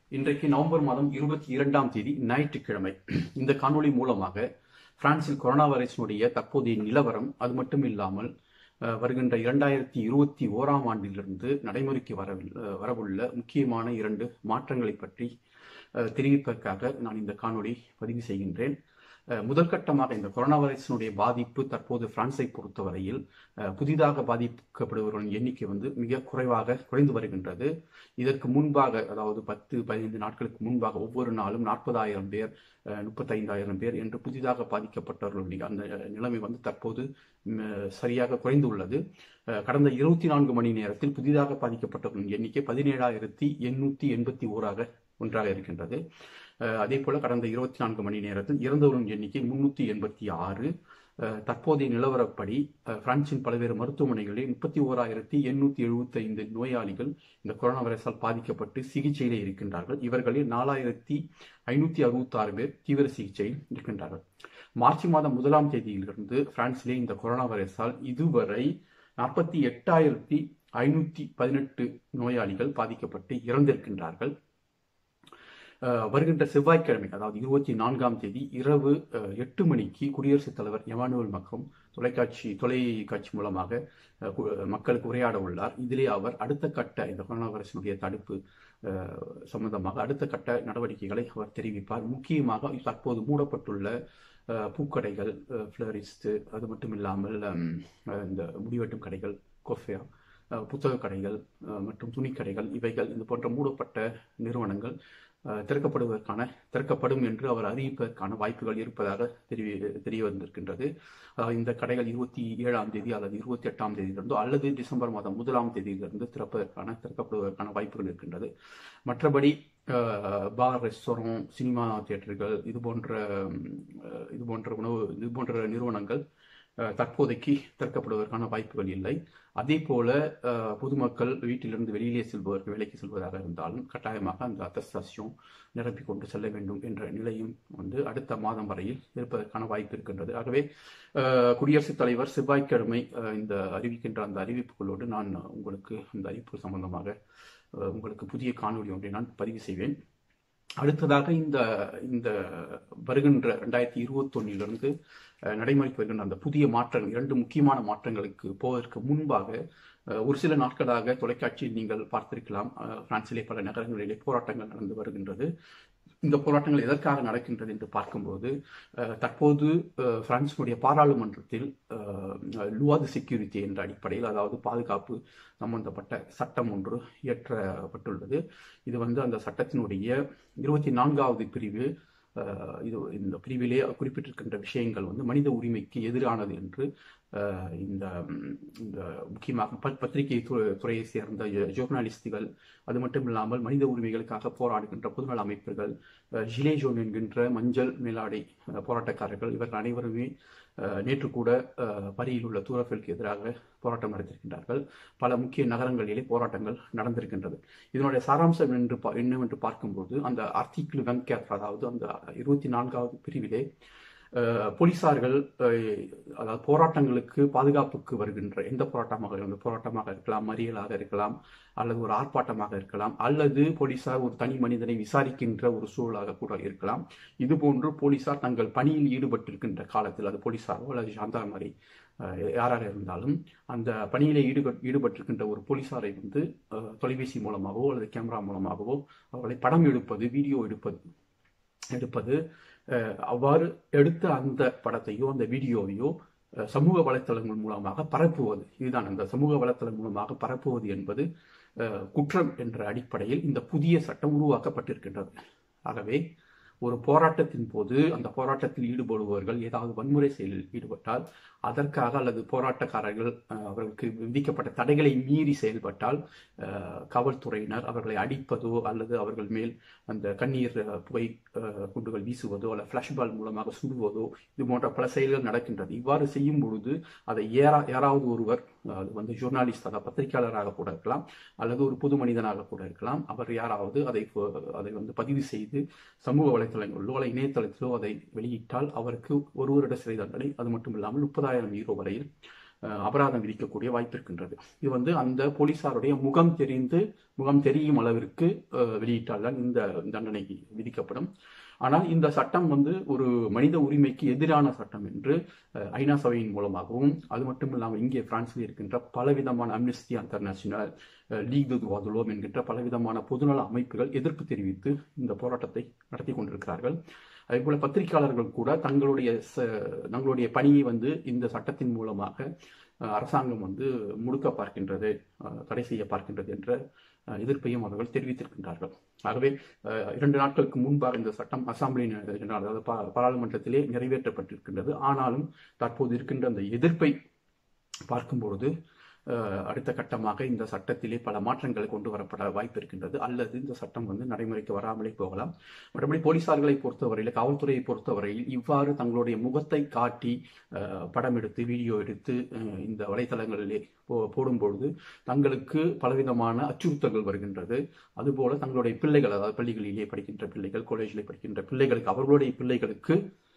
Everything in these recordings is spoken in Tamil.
இன்றைக்கு நவம்பர் மாதம் இருபத்தி இரண்டாம் தேதி ஞாயிற்றுக்கிழமை இந்த காணொளி மூலமாக பிரான்சில் கொரோனா வைரஸினுடைய தற்போதைய நிலவரம் அது மட்டும் இல்லாமல் அஹ், வருகின்ற இரண்டாயிரத்தி இருபத்தி ஓராம் ஆண்டிலிருந்து நடைமுறைக்கு வரவில் அஹ், வரவுள்ள முக்கியமான இரண்டு மாற்றங்களை பற்றி அஹ், தெரிவிப்பதற்காக நான் இந்த காணொளி பதிவு செய்கின்றேன் அஹ், முதல் கட்டமாக இந்த கொரோனா வைரஸினுடைய பாதிப்பு தற்போது பிரான்ஸை பொறுத்தவரையில் அஹ், புதிதாக பாதிக்கப்படுபவர்களின் எண்ணிக்கை வந்து மிக குறைவாக குறைந்து வருகின்றது இதற்கு முன்பாக அதாவது பத்து பதினைந்து நாட்களுக்கு முன்பாக ஒவ்வொரு நாளும் நாற்பதாயிரம் பேர் அஹ், முப்பத்தைந்தாயிரம் பேர் என்று புதிதாக பாதிக்கப்பட்டவர்களுடைய அந்த நிலைமை வந்து தற்போது ம், சரியாக குறைந்துள்ளது அஹ், கடந்த இருபத்தி நான்கு மணி நேரத்தில் புதிதாக பாதிக்கப்பட்டவர்களின் எண்ணிக்கை பதினேழாயிரத்தி எண்ணூற்றி எண்பத்தி ஓராக ஒன்றாக இருக்கின்றது அஹ், அதே போல கடந்த இருபத்தி நான்கு மணி நேரத்தில் இறந்தவர்களின் எண்ணிக்கை முன்னூற்றி எண்பத்தி ஆறு அஹ், தற்போதைய நிலவரப்படி அஹ், பிரான்சின் பல்வேறு மருத்துவமனைகளில் முப்பத்தி ஓராயிரத்தி எண்ணூற்றி எழுபத்தி ஐந்து நோயாளிகள் இந்த கொரோனா வைரஸால் பாதிக்கப்பட்டு சிகிச்சையிலே இருக்கின்றார்கள் இவர்களில் நாலாயிரத்தி ஐநூற்றி அறுபத்தாறு பேர் தீவிர சிகிச்சையில் இருக்கின்றார்கள் மார்ச் மாதம் முதலாம் தேதியிலிருந்து பிரான்சிலே இந்த கொரோனா வைரஸால் இதுவரை நாற்பத்தி எட்டாயிரத்தி ஐநூற்றி பதினெட்டு நோயாளிகள் பாதிக்கப்பட்டு இறந்திருக்கின்றார்கள் அஹ், வருகின்ற செவ்வாய்க்கிழமை அதாவது இருபத்தி நான்காம் தேதி இரவு அஹ், எட்டு மணிக்கு குடியரசுத் தலைவர் எமானுவல் மக்ரோன் தொலைக்காட்சி தொலைக்காட்சி மூலமாக அஹ், கு- மக்களுக்கு உரையாட உள்ளார் இதிலே அவர் அடுத்த கட்ட இந்த கொரோனா வைரஸினுடைய தடுப்பு அஹ், சம்பந்தமாக அடுத்த கட்ட நடவடிக்கைகளை அவர் தெரிவிப்பார் முக்கியமாக தற்போது மூடப்பட்டுள்ள அஹ், பூக்கடைகள் ஃப்ளரிஸ்ட் அது மட்டும் இல்லாமல் ஹம், அஹ், இந்த முடிவெட்டும் கடைகள் கொஃபியா அஹ், புத்தக கடைகள் அஹ், மற்றும் துணிக்கடைகள் இவைகள் இது போன்ற மூடப்பட்ட நிறுவனங்கள் அஹ், திறக்கப்படுவதற்கான திறக்கப்படும் என்று அவர் அறிவிப்பதற்கான வாய்ப்புகள் இருப்பதாக தெரிய தெரிய வந்திருக்கின்றது அதாவது இந்த கடைகள் இருபத்தி ஏழாம் தேதி அல்லது இருபத்தி எட்டாம் தேதியிலிருந்தோ அல்லது டிசம்பர் மாதம் முதலாம் தேதியிலிருந்து திறப்பதற்கான திறக்கப்படுவதற்கான வாய்ப்புகள் இருக்கின்றது மற்றபடி அஹ், பார் ரெஸ்டாரண்ட் சினிமா தியேட்டர்கள் இது போன்ற ம், அஹ், இது போன்ற உணவு இது போன்ற நிறுவனங்கள் அஹ், தற்போதைக்கு திறக்கப்படுவதற்கான வாய்ப்புகள் இல்லை அதே போல அஹ், பொதுமக்கள் வீட்டிலிருந்து வெளியிலே செல்பவர்கள் வேலைக்கு செல்வதாக இருந்தாலும் கட்டாயமாக அந்த அத்தஸ்தாசியம் நிரப்பிக் கொண்டு செல்ல வேண்டும் என்ற நிலையும் வந்து அடுத்த மாதம் வரையில் இருப்பதற்கான வாய்ப்பு இருக்கின்றது ஆகவே அஹ், குடியரசுத் தலைவர் செவ்வாய்க்கிழமை அஹ், இந்த அறிவிக்கின்ற அந்த அறிவிப்புகளோடு நான் உங்களுக்கு அந்த அறிவிப்பு சம்பந்தமாக அஹ், உங்களுக்கு புதிய காணொளி ஒன்றை நான் பதிவு செய்வேன் அடுத்ததாக இந்த இந்த வருகின்ற ரெண்டாயிரத்தி இருபத்தொன்னிலிருந்து நடைமுறைக்கு வருகின்ற அந்த புதிய மாற்றங்கள் இரண்டு முக்கியமான மாற்றங்களுக்கு போவதற்கு முன்பாக அஹ், ஒரு சில நாட்களாக தொலைக்காட்சியில் நீங்கள் பார்த்திருக்கலாம் அஹ், பிரான்சிலே பல நகரங்களிலே போராட்டங்கள் நடந்து வருகின்றது இந்த போராட்டங்கள் எதற்காக நடக்கின்றது என்று பார்க்கும்போது அஹ், தற்போது அஹ், பிரான்சினுடைய பாராளுமன்றத்தில் லுவாது செக்யூரிட்டி என்ற அடிப்படையில் அதாவது பாதுகாப்பு சம்பந்தப்பட்ட சட்டம் ஒன்று இயற்றப்பட்டுள்ளது இது வந்து அந்த சட்டத்தினுடைய இருபத்தி நான்காவது பிரிவு அஹ், இது இந்த பிரிவிலே குறிப்பிட்டிருக்கின்ற விஷயங்கள் வந்து மனித உரிமைக்கு எதிரானது என்று அஹ், இந்த ம், இந்த முக்கியமாக ப- பத்திரிகை து- துறையை சேர்ந்த ஜோர்னாலிஸ்டுகள் அது மட்டும் இல்லாமல் மனித உரிமைகளுக்காக போராடுகின்ற பொதுநல அமைப்புகள் அஹ், ஜிலே ஜோன் என்கின்ற மஞ்சள் மேலாடை அஹ், போராட்டக்காரர்கள் இவர்கள் அனைவருமே அஹ், நேற்று கூட அஹ், பரியில் உள்ள தூரஃபெலுக்கு எதிராக போராட்டம் நடத்திருக்கின்றார்கள் பல முக்கிய நகரங்களிலே போராட்டங்கள் நடந்திருக்கின்றது இதனுடைய சாராம்சம் என்று பா- என்னவென்று பார்க்கும்போது அந்த ஆர்டிகிள் வெங்கேட் அதாவது அந்த இருபத்தி நான்காவது பிரிவிலே அஹ், போலீசார்கள் அஹ், அதாவது போராட்டங்களுக்கு பாதுகாப்புக்கு வருகின்ற எந்த போராட்டமாக இருந்த போராட்டமாக இருக்கலாம் மறியலாக இருக்கலாம் அல்லது ஒரு ஆர்ப்பாட்டமாக இருக்கலாம் அல்லது போலீசார் ஒரு தனி மனிதனை விசாரிக்கின்ற ஒரு சூழலாக கூட இருக்கலாம் இதுபோன்று போலீசார் தங்கள் பணியில் ஈடுபட்டிருக்கின்ற காலத்தில் அது போலீசாரோ அல்லது சாந்தாமாரி யாராக இருந்தாலும் அந்த பணியிலே ஈடுப ஈடுபட்டிருக்கின்ற ஒரு போலீசாரை வந்து அஹ், தொலைபேசி மூலமாகவோ அல்லது கேமரா மூலமாகவோ அவர்களை படம் எடுப்பது வீடியோ எடுப்பது எடுப்பது அஹ், அவ்வாறு எடுத்த அந்த படத்தையோ அந்த வீடியோவையோ அஹ், சமூக வலைத்தளங்கள் மூலமாக பரப்புவது இதுதான் அந்த சமூக வலைத்தளம் மூலமாக பரப்புவது என்பது அஹ், குற்றம் என்ற அடிப்படையில் இந்த புதிய சட்டம் உருவாக்கப்பட்டிருக்கின்றது ஆகவே ஒரு போராட்டத்தின் போது அந்த போராட்டத்தில் ஈடுபடுபவர்கள் ஏதாவது வன்முறை செயலில் ஈடுபட்டால் அதற்காக அல்லது போராட்டக்காரர்கள் அஹ், அவர்களுக்கு விதிக்கப்பட்ட தடைகளை மீறி செயல்பட்டால் அஹ், காவல்துறையினர் அவர்களை அடிப்பதோ அல்லது அவர்கள் மேல் அந்த கண்ணீர் அஹ், புகை அஹ், குண்டுகள் வீசுவதோ அல்லது ஃபிளாஷ்பால் மூலமாக சுடுவதோ இது போன்ற பல செயல்கள் நடக்கின்றது இவ்வாறு செய்யும் பொழுது அதை ஏறா யாராவது ஒருவர் அஹ், அது வந்து ஜோர்னாலிஸ்ட் அதாவது பத்திரிகையாளராக கூட இருக்கலாம் அல்லது ஒரு பொது மனிதனாக கூட இருக்கலாம் அவர் யாராவது அதை ஃபோ- அதை வந்து பதிவு செய்து சமூக வலைத்தளங்களிலோ அல்லது இணையதளத்திலோ அதை வெளியிட்டால் அவருக்கு ஒரு வருட சிறை தண்டனை அது மட்டும் இல்லாமல் முப்பதாயிரம் யூரோ வரையில் அஹ், அபராதம் விதிக்கக்கூடிய வாய்ப்பு இருக்கின்றது இது வந்து அந்த போலீசாருடைய முகம் தெரிந்து முகம் தெரியும் அளவிற்கு அஹ், வெளியிட்டால்தான் இந்த தண்டனை விதிக்கப்படும் ஆனால் இந்த சட்டம் வந்து ஒரு மனித உரிமைக்கு எதிரான சட்டம் என்று அஹ், ஐநா சபையின் மூலமாகவும் அது மட்டும் இல்லாமல் இங்கே பிரான்சில் இருக்கின்ற பலவிதமான அம்னஸ்டி இன்டர்நேஷனல் லீக் து வாதுலோம் என்கின்ற பலவிதமான பொதுநல அமைப்புகள் எதிர்ப்பு தெரிவித்து இந்த போராட்டத்தை நடத்தி கொண்டிருக்கிறார்கள் அதேபோல பத்திரிகையாளர்கள் கூட தங்களுடைய ச- தங்களுடைய பணியை வந்து இந்த சட்டத்தின் மூலமாக அஹ், அரசாங்கம் வந்து முடுக்க பார்க்கின்றது அஹ், தடை செய்ய பார்க்கின்றது என்ற அஹ், எதிர்ப்பையும் அவர்கள் தெரிவித்திருக்கின்றார்கள் ஆகவே அஹ், இரண்டு நாட்களுக்கு முன்பாக இந்த சட்டம் அசம்பிளி அதாவது பா- பாராளுமன்றத்திலே நிறைவேற்றப்பட்டிருக்கின்றது ஆனாலும் தற்போது இருக்கின்ற அந்த எதிர்ப்பை பார்க்கும்பொழுது அஹ், அடுத்த கட்டமாக இந்த சட்டத்திலே பல மாற்றங்கள் கொண்டு வரப்பட வாய்ப்பு இருக்கின்றது அல்லது இந்த சட்டம் வந்து நடைமுறைக்கு வராமலே போகலாம் மற்றபடி போலீசார்களை பொறுத்தவரையில் காவல்துறையை பொறுத்தவரையில் இவ்வாறு தங்களுடைய முகத்தை காட்டி அஹ், படம் எடுத்து வீடியோ எடுத்து அஹ், இந்த வலைத்தளங்களிலே போ- போடும்பொழுது தங்களுக்கு பலவிதமான அச்சுறுத்தல்கள் வருகின்றது அதுபோல தங்களுடைய பிள்ளைகள் அதாவது பள்ளிகளிலே படிக்கின்ற பிள்ளைகள் காலேஜிலே படிக்கின்ற பிள்ளைகளுக்கு அவர்களுடைய பிள்ளைகளுக்கு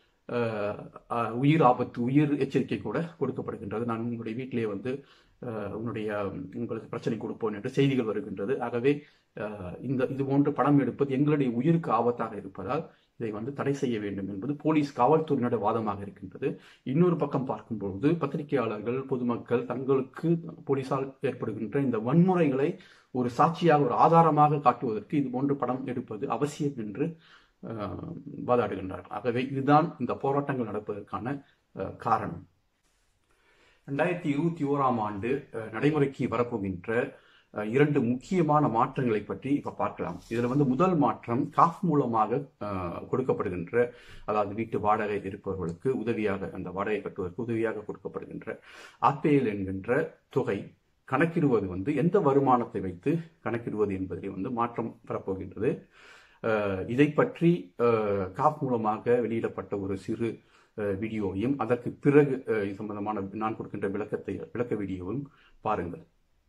அஹ், அஹ், உயிர் ஆபத்து உயிர் எச்சரிக்கை கூட கொடுக்கப்படுகின்றது நான் உங்களுடைய வீட்டிலே வந்து அஹ், உன்னுடைய உங்களுக்கு பிரச்சனை கொடுப்போம் என்று செய்திகள் வருகின்றது ஆகவே அஹ், இந்த இது போன்று படம் எடுப்பது எங்களுடைய உயிருக்கு ஆபத்தாக இருப்பதால் இதை வந்து தடை செய்ய வேண்டும் என்பது போலீஸ் காவல்துறையினுடைய வாதமாக இருக்கின்றது இன்னொரு பக்கம் பார்க்கும்பொழுது பத்திரிகையாளர்கள் பொதுமக்கள் தங்களுக்கு போலீசால் ஏற்படுகின்ற இந்த வன்முறைகளை ஒரு சாட்சியாக ஒரு ஆதாரமாக காட்டுவதற்கு இது போன்ற படம் எடுப்பது அவசியம் என்று அஹ், வாதாடுகின்றார்கள் ஆகவே இதுதான் இந்த போராட்டங்கள் நடப்பதற்கான அஹ், காரணம் ரெண்டாயிரத்தி இருபத்தி ஓராம் ஆண்டு அஹ், நடைமுறைக்கு வரப்போகின்ற அஹ், இரண்டு முக்கியமான மாற்றங்களை பற்றி இப்ப பார்க்கலாம் இதுல வந்து முதல் மாற்றம் காஃப் மூலமாக அஹ், கொடுக்கப்படுகின்ற அதாவது வீட்டு வாடகை இருப்பவர்களுக்கு உதவியாக அந்த வாடகை கட்டுவதற்கு உதவியாக கொடுக்கப்படுகின்ற ஆப்பேல் என்கின்ற தொகை கணக்கிடுவது வந்து எந்த வருமானத்தை வைத்து கணக்கிடுவது என்பதில் வந்து மாற்றம் வரப்போகின்றது அஹ், இதை பற்றி அஹ், காப் மூலமாக வெளியிடப்பட்ட ஒரு சிறு அஹ், வீடியோவையும் அதற்கு பிறகு அஹ், இது சம்பந்தமான நான் கொடுக்கின்ற விளக்கத்தை விளக்க வீடியோவும் பாருங்கள்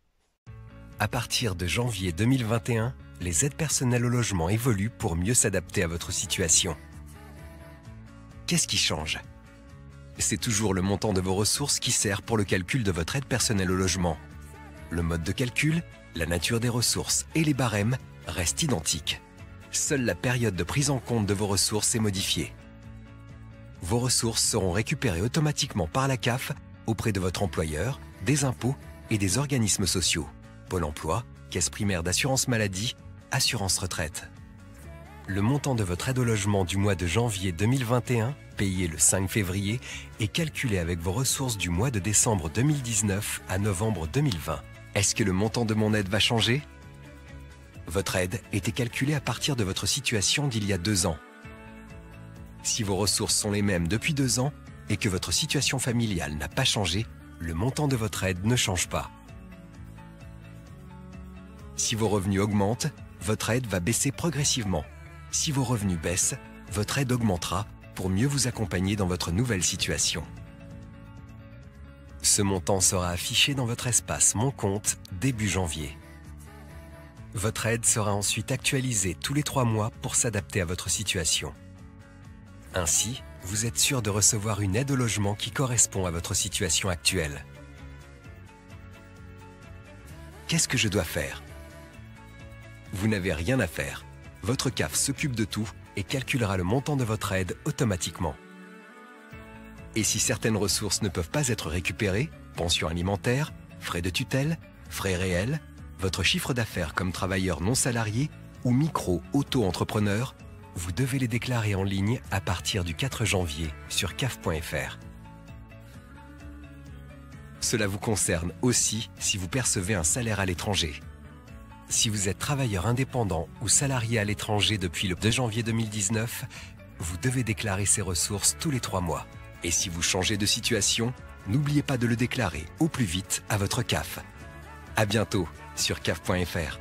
À partir de janvier 2021, les aides personnelles au logement évoluent pour mieux s'adapter à votre situation. Qu'est-ce qui change C'est toujours le montant de vos ressources qui sert pour le calcul de votre aide personnelle au logement. Le mode de calcul, la nature des ressources et les barèmes restent identiques. Seule la période de prise en compte de vos ressources est modifiée. Vos ressources seront récupérées automatiquement par la CAF auprès de votre employeur, des impôts et des organismes sociaux. Pôle emploi, caisse primaire d'assurance maladie, assurance retraite. Le montant de votre aide au logement du mois de janvier 2021, payé le 5 février, est calculé avec vos ressources du mois de décembre 2019 à novembre 2020. Est-ce que le montant de mon aide va changer Votre aide était calculée à partir de votre situation d'il y a deux ans. Si vos ressources sont les mêmes depuis deux ans et que votre situation familiale n'a pas changé, le montant de votre aide ne change pas. Si vos revenus augmentent, votre aide va baisser progressivement. Si vos revenus baissent, votre aide augmentera pour mieux vous accompagner dans votre nouvelle situation. Ce montant sera affiché dans votre espace Mon compte début janvier. Votre aide sera ensuite actualisée tous les trois mois pour s'adapter à votre situation. Ainsi, vous êtes sûr de recevoir une aide au logement qui correspond à votre situation actuelle. Qu'est-ce que je dois faire Vous n'avez rien à faire. Votre CAF s'occupe de tout et calculera le montant de votre aide automatiquement. Et si certaines ressources ne peuvent pas être récupérées, pension alimentaire, frais de tutelle, frais réels, votre chiffre d'affaires comme travailleur non salarié ou micro-auto-entrepreneur, vous devez les déclarer en ligne à partir du 4 janvier sur caf.fr. Cela vous concerne aussi si vous percevez un salaire à l'étranger. Si vous êtes travailleur indépendant ou salarié à l'étranger depuis le 2 janvier 2019, vous devez déclarer ces ressources tous les trois mois. Et si vous changez de situation, n'oubliez pas de le déclarer au plus vite à votre CAF. À bientôt sur caf.fr.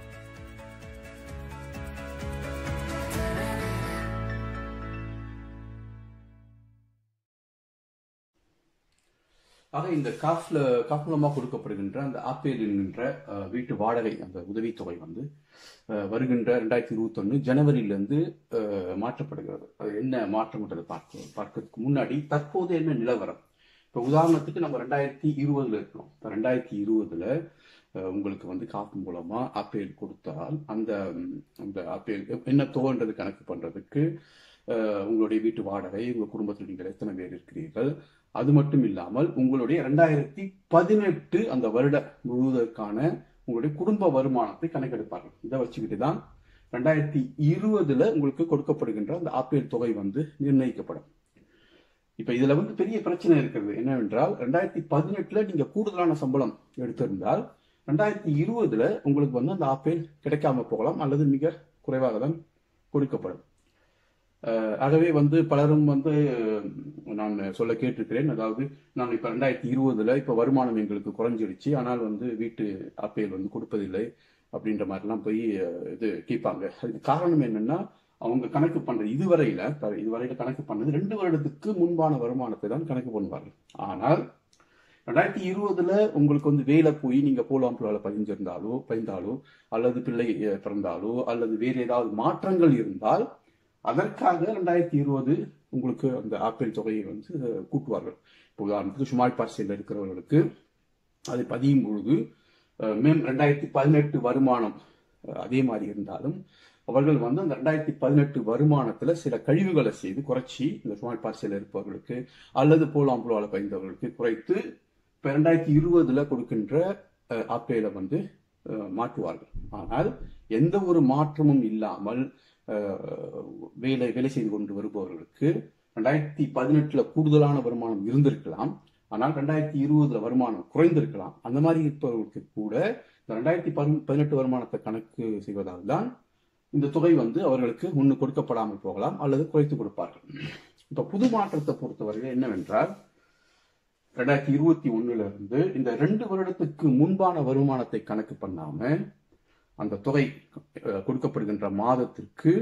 ஆக இந்த காஃப்ல காஃப் மூலமாக கொடுக்கப்படுகின்ற அந்த ஆப்பேல் என்கின்ற அஹ், வீட்டு வாடகை அந்த உதவித்தொகை வந்து அஹ், வருகின்ற ரெண்டாயிரத்தி இருபத்தொன்னு ஜனவரியிலிருந்து அஹ், மாற்றப்படுகிறது அது என்ன மாற்றம்ன்றது பார்க்க பார்க்கறதுக்கு முன்னாடி தற்போது என்ன நிலவரம் இப்போ உதாரணத்துக்கு நம்ம ரெண்டாயிரத்தி இருபதுல இருக்கிறோம் இப்போ ரெண்டாயிரத்தி இருபதுல உங்களுக்கு வந்து காப்பு மூலமா ஆப்பேல் கொடுத்தால் அந்த ம், அந்த ஆப்பேல் என்ன தொகைன்றது கணக்கு பண்றதுக்கு அஹ், உங்களுடைய வீட்டு வாடகை உங்க குடும்பத்தில் நீங்கள் எத்தனை பேர் இருக்கிறீர்கள் அது மட்டும் இல்லாமல் உங்களுடைய ரெண்டாயிரத்தி பதினெட்டு அந்த வருட முழுவதற்கான உங்களுடைய குடும்ப வருமானத்தை கணக்கெடுப்பார்கள் இதை வச்சுக்கிட்டு தான் ரெண்டாயிரத்தி இருபதுல உங்களுக்கு கொடுக்கப்படுகின்ற அந்த ஆப்பேல் தொகை வந்து நிர்ணயிக்கப்படும் இப்ப இதுல வந்து பெரிய பிரச்சனை இருக்கிறது என்னவென்றால் ரெண்டாயிரத்தி பதினெட்டுல நீங்க கூடுதலான சம்பளம் எடுத்திருந்தால் ரெண்டாயிரத்தி இருபதுல உங்களுக்கு வந்து அந்த ஆப்பேல் கிடைக்காம போகலாம் அல்லது மிக குறைவாக தான் கொடுக்கப்படும் அஹ் ஆகவே வந்து பலரும் வந்து அஹ், நான் சொல்ல கேட்டிருக்கிறேன் அதாவது நான் இப்ப ரெண்டாயிரத்தி இருபதுல இப்ப வருமானம் எங்களுக்கு குறைஞ்சிடுச்சு ஆனால் வந்து வீட்டு ஆப்பேல் வந்து கொடுப்பதில்லை அப்படின்ற மாதிரிலாம் போய் அஹ், இது கேட்பாங்க அதுக்கு காரணம் என்னன்னா அவங்க கணக்கு பண்றது இதுவரையில த- இதுவரையில கணக்கு பண்ணது ரெண்டு வருடத்துக்கு முன்பான வருமானத்தை தான் கணக்கு பண்ணுவார்கள் ஆனால் ரெண்டாயிரத்தி இருபதுல உங்களுக்கு வந்து வேலை போய் நீங்க போலாம்புலால பதிஞ்சிருந்தாலோ பதிந்தாலோ அல்லது பிள்ளை அஹ், பிறந்தாலோ அல்லது வேறு ஏதாவது மாற்றங்கள் இருந்தால் அதற்காக ரெண்டாயிரத்தி இருபது உங்களுக்கு அந்த ஆப்பிள் தொகையை வந்து அஹ், கூட்டுவார்கள் இப்போ உதாரணத்துக்கு சுமால் பார்சல் இருக்கிறவர்களுக்கு அதை பதியும் பொழுது அஹ், மேம் ரெண்டாயிரத்தி பதினெட்டு வருமானம் அஹ், அதே மாதிரி இருந்தாலும் அவர்கள் வந்து அந்த ரெண்டாயிரத்தி பதினெட்டு வருமானத்துல சில கழிவுகளை செய்து குறைச்சி இந்த சுமால் பார்சல் இருப்பவர்களுக்கு அல்லது போலாம்புலால பயந்தவர்களுக்கு குறைத்து இப்போ ரெண்டாயிரத்தி இருபதுல கொடுக்கின்ற அஹ், ஆப்பேல வந்து அஹ், மாற்றுவார்கள் ஆனால் எந்த ஒரு மாற்றமும் இல்லாமல் அஹ், வேலை வேலை செய்து கொண்டு வருபவர்களுக்கு ரெண்டாயிரத்தி பதினெட்டுல கூடுதலான வருமானம் இருந்திருக்கலாம் ஆனால் ரெண்டாயிரத்தி இருபதுல வருமானம் குறைந்திருக்கலாம் அந்த மாதிரி இருப்பவர்களுக்கு கூட இந்த ரெண்டாயிரத்தி பதினெட்டு வருமானத்தை கணக்கு செய்வதால் தான் இந்த தொகை வந்து அவர்களுக்கு ஒன்று கொடுக்கப்படாமல் போகலாம் அல்லது குறைத்து கொடுப்பார்கள் இப்ப புது மாற்றத்தை பொறுத்தவரையில் என்னவென்றால் ரெண்டாயிரத்தி இருபத்தி ஒண்ணுல இருந்து இந்த ரெண்டு வருடத்துக்கு முன்பான வருமானத்தை கணக்கு பண்ணாம அந்த தொகை அஹ், கொடுக்கப்படுகின்ற மாதத்திற்கு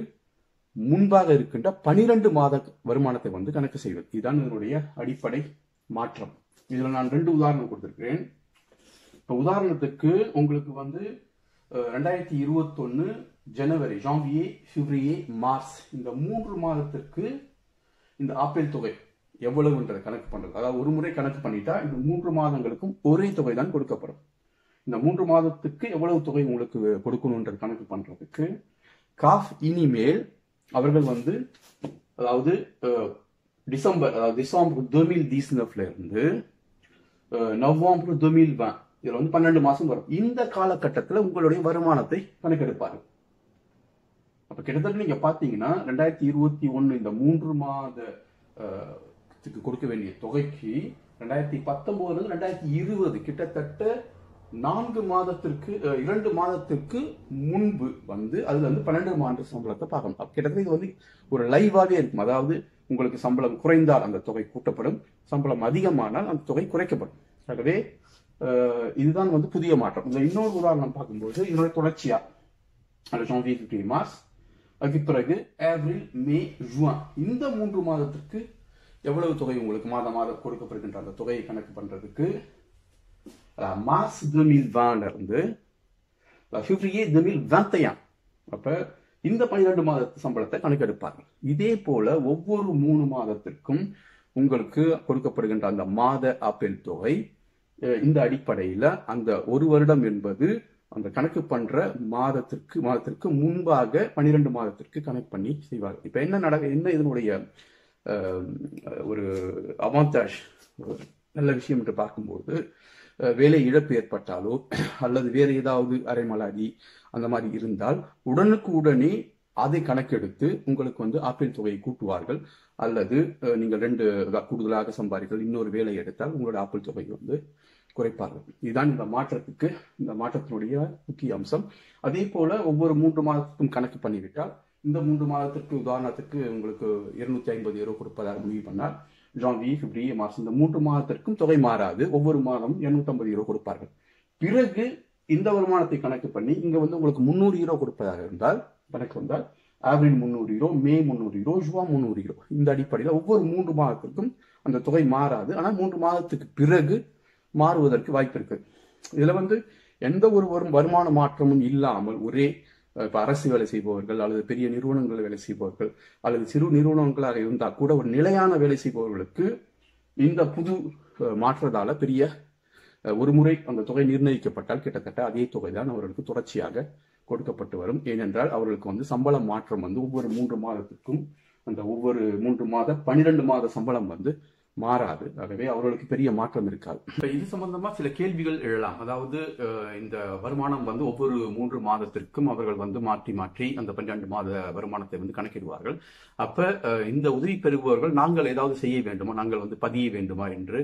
முன்பாக இருக்கின்ற பனிரெண்டு மாத வருமானத்தை வந்து கணக்கு செய்வது இதுதான் இதனுடைய அடிப்படை மாற்றம் இதுல நான் ரெண்டு உதாரணம் கொடுத்திருக்கிறேன் இப்ப உதாரணத்துக்கு உங்களுக்கு வந்து அஹ், ரெண்டாயிரத்தி இருபத்தொன்னு ஜனவரி ஜான்வியே பிப்ரவரி மார்ச் இந்த மூன்று மாதத்திற்கு இந்த ஆப்பிள் தொகை எவ்வளவுன்றதை கணக்கு பண்றது அதாவது ஒரு முறை கணக்கு பண்ணிட்டா இந்த மூன்று மாதங்களுக்கும் ஒரே தொகை தான் கொடுக்கப்படும் இந்த மூன்று மாதத்துக்கு எவ்வளவு தொகை உங்களுக்கு கொடுக்கணுன்றது கணக்கு பண்றதுக்கு காஃப் இனிமேல் அவர்கள் வந்து அதாவது அஹ், டிசம்பர் அதாவது டிசம்பர் தொமில் தீஸ்னப்ல இருந்து அஹ், நவம்பர் தொமில் இதுல வந்து பன்னெண்டு மாசம் வரும் இந்த காலகட்டத்தில் உங்களுடைய வருமானத்தை கணக்கெடுப்பார்கள் அப்ப கிட்டத்தட்ட நீங்க பாத்தீங்கன்னா ரெண்டாயிரத்தி இருபத்தி ஒண்ணு இந்த மூன்று மாத அஹ், த்துக்கு கொடுக்க வேண்டிய தொகைக்கு ரெண்டாயிரத்தி பத்தொன்பதுல ரெண்டாயிரத்தி இருபது கிட்டத்தட்ட நான்கு மாதத்திற்கு அஹ், இரண்டு மாதத்திற்கு முன்பு வந்து அதுல வந்து பன்னெண்டு மாத சம்பளத்தை பார்க்கணும் அப்ப கிட்டத்தட்ட இது வந்து ஒரு லைவாவே இருக்கும் அதாவது உங்களுக்கு சம்பளம் குறைந்தால் அந்த தொகை கூட்டப்படும் சம்பளம் அதிகமானால் அந்த தொகை குறைக்கப்படும் ஆகவே அஹ், இதுதான் வந்து புதிய மாற்றம் இதுல இன்னொரு உதாரணம் பார்க்கும்போது இதனுடைய தொடர்ச்சியா அது ஜான்வியே பிப்ரவரி மார்ச் அதுக்கு பிறகு ஏப்ரல் மே ஜூன் இந்த மூன்று மாதத்திற்கு எவ்வளவு தொகை உங்களுக்கு மாதம் மாதம் கொடுக்கப்படுகின்ற அந்த தொகையை கணக்கு பண்றதுக்கு அஹ், மார்ச் 2020 ல இருந்து பிப்ரவரி 2021 அப்ப இந்த பன்னிரண்டு மாதத்து சம்பளத்தை கணக்கெடுப்பார்கள் இதே போல ஒவ்வொரு மூணு மாதத்திற்கும் உங்களுக்கு கொடுக்கப்படுகின்ற அந்த மாத ஆப்பிள் தொகை அஹ், இந்த அடிப்படையில அந்த ஒரு வருடம் என்பது அந்த கணக்கு பண்ற மாதத்திற்கு மாதத்திற்கு முன்பாக பன்னிரெண்டு மாதத்திற்கு கணக்கு பண்ணி செய்வார்கள் இப்ப என்ன நட என்ன இதனுடைய அஹ், ஒரு அவாந்தாஜ் நல்ல விஷயம் என்று பார்க்கும்போது அஹ், வேலை இழப்பு ஏற்பட்டாலோ அல்லது வேறு ஏதாவது அரைமலாதி அந்த மாதிரி இருந்தால் உடனுக்கு உடனே அதை கணக்கெடுத்து உங்களுக்கு வந்து ஆப்பிள் தொகையை கூட்டுவார்கள் அல்லது அஹ், நீங்கள் ரெண்டு கூடுதலாக சம்பாதிகள் இன்னொரு வேலை எடுத்தால் உங்களோட ஆப்பிள் தொகை வந்து குறைப்பார்கள் இதுதான் இந்த மாற்றத்துக்கு இந்த மாற்றத்தினுடைய முக்கிய அம்சம் அதே போல ஒவ்வொரு மூன்று மாதத்துக்கும் கணக்கு பண்ணிவிட்டால் இந்த மூன்று மாதத்திற்கு உதாரணத்துக்கு உங்களுக்கு இருநூத்தி ஐம்பது யூரோ கொடுப்பதாக முடிவு பண்ணால் ஜான்வி பிப்ரவரி மார்ச் இந்த மூன்று மாதத்திற்கும் தொகை மாறாது ஒவ்வொரு மாதம் 250 யூரோ கொடுப்பார்கள் பிறகு இந்த வருமானத்தை கணக்கு பண்ணி இங்க வந்து உங்களுக்கு முந்நூறு யூரோ கொடுப்பதாக இருந்தால் கணக்கு வந்தால் ஆப்ரில் முந்நூறு யூரோ மே முந்நூறு யூரோ ஜுவா முந்நூறு யூரோ இந்த அடிப்படையில் ஒவ்வொரு மூன்று மாதத்திற்கும் அந்த தொகை மாறாது ஆனால் மூன்று மாதத்துக்கு பிறகு மாறுவதற்கு வாய்ப்பு இருக்கு இதுல வந்து எந்த ஒரு வரும் வருமான மாற்றமும் இல்லாமல் ஒரே அஹ், இப்ப அரசு வேலை செய்பவர்கள் அல்லது பெரிய நிறுவனங்கள் வேலை செய்பவர்கள் அல்லது சிறு நிறுவனங்களாக இருந்தால் கூட ஒரு நிலையான வேலை செய்பவர்களுக்கு இந்த புது அஹ், மாற்றுறதால பெரிய அஹ், ஒரு முறை அந்த தொகை நிர்ணயிக்கப்பட்டால் கிட்டத்தட்ட அதே தொகை தான் அவர்களுக்கு தொடர்ச்சியாக கொடுக்கப்பட்டு வரும் ஏனென்றால் அவர்களுக்கு வந்து சம்பள மாற்றம் வந்து ஒவ்வொரு மூன்று மாதத்துக்கும் அந்த ஒவ்வொரு மூன்று மாத பன்னிரண்டு மாத சம்பளம் வந்து மாறாது ஆகவே அவர்களுக்கு பெரிய மாற்றம் இருக்காது இப்ப இது சம்பந்தமா சில கேள்விகள் எழலாம் அதாவது அஹ், இந்த வருமானம் வந்து ஒவ்வொரு மூன்று மாதத்திற்கும் அவர்கள் வந்து மாற்றி மாற்றி அந்த பன்னிரண்டு மாத வருமானத்தை வந்து கணக்கிடுவார்கள் அப்ப அஹ், இந்த உதவி பெறுபவர்கள் நாங்கள் ஏதாவது செய்ய வேண்டுமா நாங்கள் வந்து பதிய வேண்டுமா என்று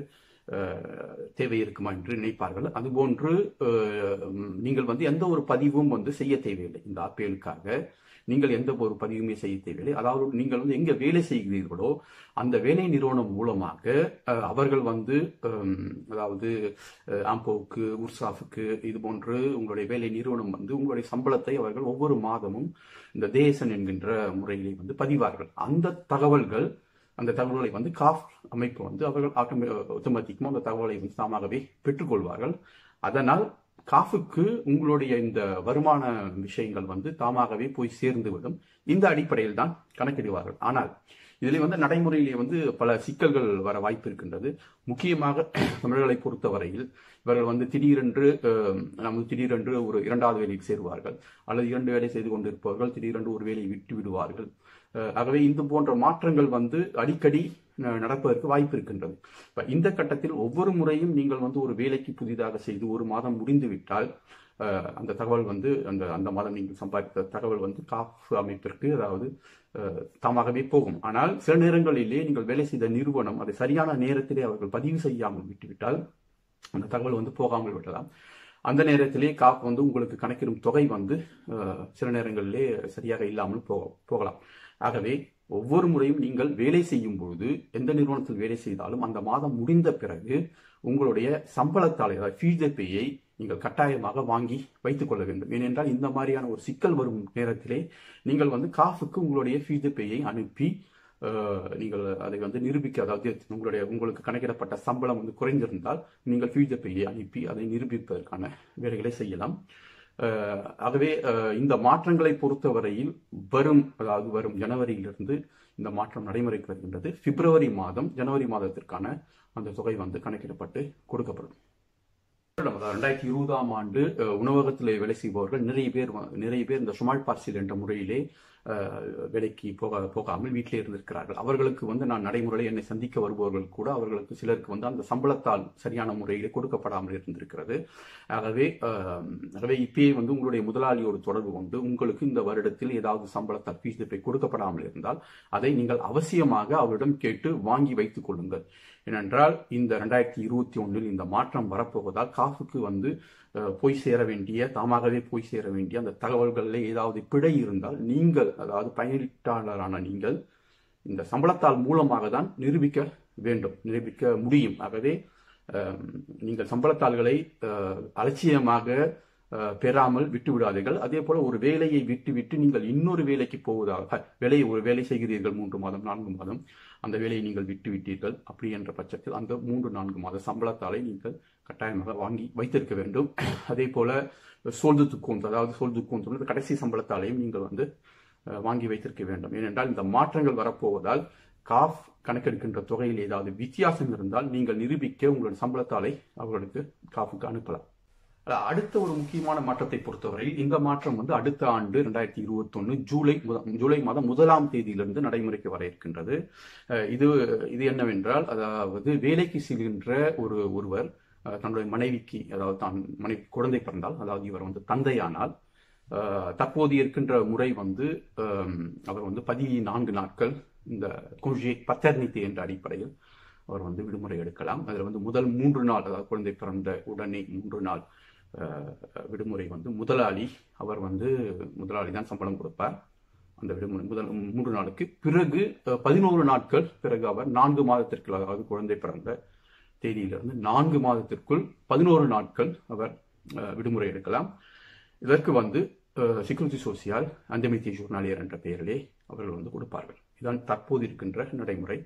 அஹ், தேவை இருக்குமா என்று நினைப்பார்கள் அதுபோன்று அஹ், நீங்கள் வந்து எந்த ஒரு பதிவும் வந்து செய்ய தேவையில்லை இந்த ஆப்பிளுக்காக நீங்கள் எந்த ஒரு பதிவுமே செய்ய தேவையில்லை அதாவது நீங்கள் வந்து எங்க வேலை செய்கிறீர்களோ அந்த வேலை நிறுவனம் மூலமாக அஹ், அவர்கள் வந்து ஹம், அதாவது அஹ், ஆம்போவுக்கு உர்சாஃபுக்கு இது போன்று உங்களுடைய வேலை நிறுவனம் வந்து உங்களுடைய சம்பளத்தை அவர்கள் ஒவ்வொரு மாதமும் இந்த தேசன் என்கின்ற முறையிலே வந்து பதிவார்கள் அந்த தகவல்கள் அந்த தகவல்களை வந்து காஃப் அமைப்பு வந்து அவர்கள் ஆட்டோமேட்டிக்குமா அந்த தகவலை வந்து தாமாகவே பெற்றுக்கொள்வார்கள் அதனால் காஃபுக்கு உங்களுடைய இந்த வருமான விஷயங்கள் வந்து தாமாகவே போய் சேர்ந்துவிடும் இந்த அடிப்படையில் தான் கணக்கிடுவார்கள் ஆனால் இதில் வந்து நடைமுறையிலே வந்து பல சிக்கல்கள் வர வாய்ப்பு இருக்கின்றது முக்கியமாக தமிழர்களை பொறுத்தவரையில் இவர்கள் வந்து திடீரென்று அஹ், நமது திடீரென்று ஒரு இரண்டாவது வேலைக்கு சேருவார்கள் அல்லது இரண்டு வேலை செய்து கொண்டிருப்பவர்கள் திடீரென்று ஒரு வேலையை விட்டு விடுவார்கள் அஹ், ஆகவே இந்த போன்ற மாற்றங்கள் வந்து அடிக்கடி அஹ், நடப்பதற்கு வாய்ப்பு இருக்கின்றது இப்ப இந்த கட்டத்தில் ஒவ்வொரு முறையும் நீங்கள் வந்து ஒரு வேலைக்கு புதிதாக செய்து ஒரு மாதம் முடிந்து விட்டால் அஹ், அந்த தகவல் வந்து அந்த அந்த மாதம் நீங்கள் சம்பாதித்த தகவல் வந்து காஃப் அமைப்பிற்கு அதாவது அஹ், தாமாகவே போகும் ஆனால் சில நேரங்களிலே நீங்கள் வேலை செய்த நிறுவனம் அதை சரியான நேரத்திலே அவர்கள் பதிவு செய்யாமல் விட்டுவிட்டால் அந்த தகவல் வந்து போகாமல் விடலாம் அந்த நேரத்திலே காப் வந்து உங்களுக்கு கணக்கிடும் தொகை வந்து அஹ், சில நேரங்களிலே சரியாக இல்லாமல் போக போகலாம் ஆகவே ஒவ்வொரு முறையும் நீங்கள் வேலை செய்யும் பொழுது எந்த நிறுவனத்தில் வேலை செய்தாலும் அந்த மாதம் முடிந்த பிறகு உங்களுடைய சம்பளத்தாளை அதாவது ஃபீஸ் நீங்கள் கட்டாயமாக வாங்கி வைத்துக் கொள்ள வேண்டும் ஏனென்றால் இந்த மாதிரியான ஒரு சிக்கல் வரும் நேரத்திலே நீங்கள் வந்து காஃபுக்கு உங்களுடைய ஃபீஸ் பேயை அனுப்பி அஹ், நீங்கள் அதை வந்து நிரூபிக்க அதாவது உங்களுடைய உங்களுக்கு கணக்கிடப்பட்ட சம்பளம் வந்து குறைந்திருந்தால் நீங்கள் ஃபீஸ் பேயை அனுப்பி அதை நிரூபிப்பதற்கான வேலைகளை செய்யலாம் அஹ், ஆகவே அஹ், இந்த மாற்றங்களை பொறுத்தவரையில் வரும் அதாவது வரும் ஜனவரியிலிருந்து இந்த மாற்றம் நடைமுறைக்கு வருகின்றது பிப்ரவரி மாதம் ஜனவரி மாதத்திற்கான அந்த தொகை வந்து கணக்கிடப்பட்டு கொடுக்கப்படும் ரெண்டாயிரத்தி இருபதாம் ஆண்டு அஹ், உணவகத்தில் வேலை செய்பவர்கள் நிறைய பேர் வ- நிறைய பேர் இந்த சுமால் பார்சில் என்ற முறையிலே அஹ், வேலைக்கு போக போகாமல் வீட்டிலே இருந்திருக்கிறார்கள் அவர்களுக்கு வந்து நான் நடைமுறையில் என்னை சந்திக்க வருபவர்கள் கூட அவர்களுக்கு சிலருக்கு வந்து அந்த சம்பளத்தால் சரியான முறையிலே கொடுக்கப்படாமல் இருந்திருக்கிறது ஆகவே அஹ், ஆகவே இப்பயே வந்து உங்களுடைய முதலாளியோடு தொடர்பு கொண்டு உங்களுக்கு இந்த வருடத்தில் ஏதாவது சம்பளத்தால் ஃபீஸ் கொடுக்கப்படாமல் இருந்தால் அதை நீங்கள் அவசியமாக அவரிடம் கேட்டு வாங்கி வைத்துக் கொள்ளுங்கள் ஏனென்றால் இந்த ரெண்டாயிரத்தி இருபத்தி ஒன்றில் இந்த மாற்றம் வரப்போவதால் காஃபுக்கு வந்து அஹ், போய் சேர வேண்டிய தாமாகவே போய் சேர வேண்டிய அந்த தகவல்களில் ஏதாவது பிழை இருந்தால் நீங்கள் அதாவது பயனீட்டாளரான நீங்கள் இந்த சம்பளத்தால் மூலமாக தான் நிரூபிக்க வேண்டும் நிரூபிக்க முடியும் ஆகவே அஹ், நீங்கள் சம்பளத்தாள்களை அஹ், அலட்சியமாக அஹ், பெறாமல் விட்டு விடாதீர்கள் அதே போல ஒரு வேலையை விட்டு விட்டு நீங்கள் இன்னொரு வேலைக்கு போவதாக வேலையை ஒரு வேலை செய்கிறீர்கள் மூன்று மாதம் நான்கு மாதம் அந்த வேலையை நீங்கள் விட்டு விட்டீர்கள் அப்படி என்ற பட்சத்தில் அந்த மூன்று நான்கு மாத சம்பளத்தாலை நீங்கள் கட்டாயமாக வாங்கி வைத்திருக்க வேண்டும் அதே போல சோல்து துக்கோந்து அதாவது சோல்து துக்கோந்து கடைசி சம்பளத்தாலையும் நீங்கள் வந்து அஹ், வாங்கி வைத்திருக்க வேண்டும் ஏனென்றால் இந்த மாற்றங்கள் வரப்போவதால் காஃப் கணக்கெடுக்கின்ற தொகையில் ஏதாவது வித்தியாசம் இருந்தால் நீங்கள் நிரூபிக்க உங்களுடைய சம்பளத்தாலை அவர்களுக்கு காஃபுக்கு அனுப்பலாம் அஹ், அடுத்த ஒரு முக்கியமான மாற்றத்தை பொறுத்தவரையில் இந்த மாற்றம் வந்து அடுத்த ஆண்டு ரெண்டாயிரத்தி இருபத்தொன்னு ஜூலை முத- ஜூலை மாதம் முதலாம் தேதியிலிருந்து நடைமுறைக்கு வர இருக்கின்றது அஹ், இது இது என்னவென்றால் அதாவது வேலைக்கு செல்கின்ற ஒரு ஒருவர் அஹ், தன்னுடைய மனைவிக்கு அதாவது தான் மனைவி குழந்தை பிறந்தால் அதாவது இவர் வந்து தந்தையானால் அஹ், தற்போது இருக்கின்ற முறை வந்து அஹ், அவர் வந்து பதினான்கு நாட்கள் இந்த குஞ்சி பத்தர்னித்தி என்ற அடிப்படையில் அவர் வந்து விடுமுறை எடுக்கலாம் அதில் வந்து முதல் மூன்று நாள் அதாவது குழந்தை பிறந்த உடனே மூன்று நாள் அஹ், விடுமுறை வந்து முதலாளி அவர் வந்து முதலாளி தான் சம்பளம் கொடுப்பார் அந்த விடுமுறை முதல் மூன்று நாளுக்கு பிறகு அஹ், பதினோரு நாட்கள் பிறகு அவர் நான்கு மாதத்திற்கு அதாவது குழந்தை பிறந்த தேதியிலிருந்து நான்கு மாதத்திற்குள் பதினோரு நாட்கள் அவர் அஹ், விடுமுறை எடுக்கலாம் இதற்கு வந்து செக்யூரிட்டி சோசியால் அந்தமித்தி ஜூர்னாலியர் என்ற பெயரிலே அவர்கள் வந்து கொடுப்பார்கள் இதுதான் தற்போது இருக்கின்ற நடைமுறை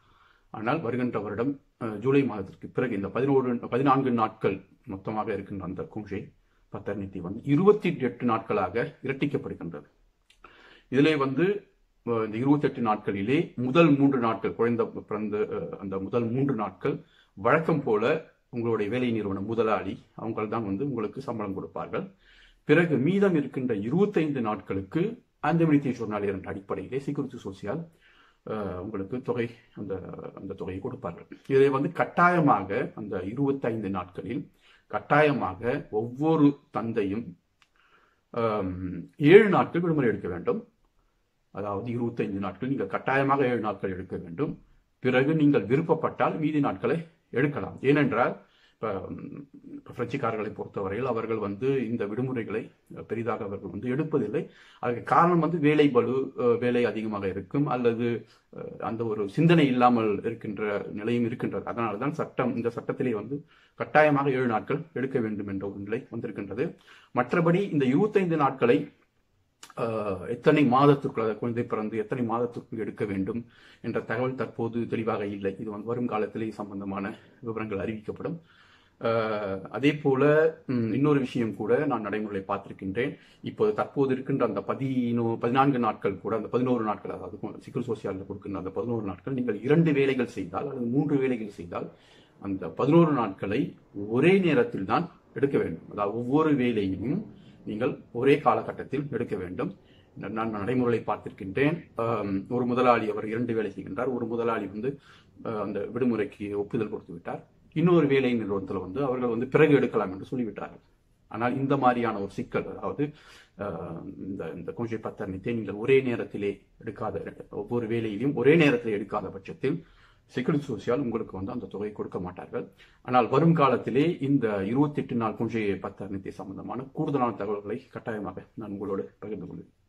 ஆனால் வருகின்ற வருடம் அஹ், ஜூலை மாதத்திற்கு பிறகு இந்த பதினோரு பதினான்கு நாட்கள் மொத்தமாக இருக்கின்ற அந்த குஞ்சை பத்தர்னித்தி வந்து இருபத்தி எட்டு நாட்களாக இரட்டிக்கப்படுகின்றது இதிலே வந்து அஹ், இந்த இருபத்தெட்டு நாட்களிலே முதல் மூன்று நாட்கள் குறைந்த பிறந்த அஹ், அந்த முதல் மூன்று நாட்கள் வழக்கம் போல உங்களுடைய வேலை நிறுவன முதலாளி அவங்க தான் வந்து உங்களுக்கு சம்பளம் கொடுப்பார்கள் பிறகு மீதம் இருக்கின்ற இருபத்தைந்து நாட்களுக்கு ஆந்தமினித்திய ஜோர்னால் என்ற அடிப்படையிலே செக்யூரிட்டி சோசியல் உங்களுக்கு தொகை அந்த அந்த தொகையை கொடுப்பார்கள் இதை வந்து கட்டாயமாக அந்த இருபத்தைந்து நாட்களில் கட்டாயமாக ஒவ்வொரு தந்தையும் ஏழு நாட்கள் விடுமுறை எடுக்க வேண்டும் அதாவது இருபத்தைந்து நாட்கள் நீங்கள் கட்டாயமாக ஏழு நாட்கள் எடுக்க வேண்டும் பிறகு நீங்கள் விருப்பப்பட்டால் மீதி நாட்களை எடுக்கலாம் ஏனென்றால் இப்போ பிரெஞ்சுக்காரர்களை பொறுத்தவரையில் அவர்கள் வந்து இந்த விடுமுறைகளை பெரிதாக அவர்கள் வந்து எடுப்பதில்லை அதுக்கு காரணம் வந்து வேலை பலு வேலை அதிகமாக இருக்கும் அல்லது அந்த ஒரு சிந்தனை இல்லாமல் இருக்கின்ற நிலையும் இருக்கின்றது அதனால தான் சட்டம் இந்த சட்டத்திலே வந்து கட்டாயமாக ஏழு நாட்கள் எடுக்க வேண்டும் என்ற ஒரு நிலை வந்திருக்கின்றது மற்றபடி இந்த இருபத்தைந்து நாட்களை எத்தனை மாதத்திற்குள் அதை குழந்தை பிறந்து எத்தனை மாதத்திற்குள் எடுக்க வேண்டும் என்ற தகவல் தற்போது தெளிவாக இல்லை இது வந்து வரும் காலத்திலே சம்பந்தமான விவரங்கள் அறிவிக்கப்படும் அதே போல இன்னொரு விஷயம் கூட நான் நடைமுறையை பார்த்திருக்கின்றேன் இப்போது தற்போது இருக்கின்ற அந்த பதினோ பதினான்கு நாட்கள் கூட அந்த பதினோரு நாட்கள் அதாவது சிக்கல் சோசியாலில் கொடுக்கின்ற அந்த பதினோரு நாட்கள் நீங்கள் இரண்டு வேலைகள் செய்தால் அல்லது மூன்று வேலைகள் செய்தால் அந்த பதினோரு நாட்களை ஒரே நேரத்தில் தான் எடுக்க வேண்டும் அதாவது ஒவ்வொரு வேலையையும் நீங்கள் ஒரே காலகட்டத்தில் எடுக்க வேண்டும் நான் நடைமுறையை பார்த்திருக்கின்றேன் ஒரு முதலாளி அவர் இரண்டு வேலை செய்கின்றார் ஒரு முதலாளி வந்து அந்த விடுமுறைக்கு ஒப்புதல் கொடுத்து விட்டார் இன்னொரு வேலை நிறுவனத்தில் வந்து அவர்கள் வந்து பிறகு எடுக்கலாம் என்று சொல்லிவிட்டார்கள் ஆனால் இந்த மாதிரியான ஒரு சிக்கல் அதாவது இந்த இந்த கொஞ்சம் பத்தரணித்தை நீங்கள் ஒரே நேரத்திலே எடுக்காத ஒவ்வொரு வேலையிலையும் ஒரே நேரத்தில் எடுக்காத பட்சத்தில் செக்யூரிட்டி சோசியால் உங்களுக்கு வந்து அந்த தொகை கொடுக்க மாட்டார்கள் ஆனால் வரும் காலத்திலே இந்த இருபத்தி எட்டு நாள் கொஞ்சம் பத்தரணித்தை சம்பந்தமான கூடுதலான தகவல்களை கட்டாயமாக நான் உங்களோடு பகிர்ந்து கொள்வேன்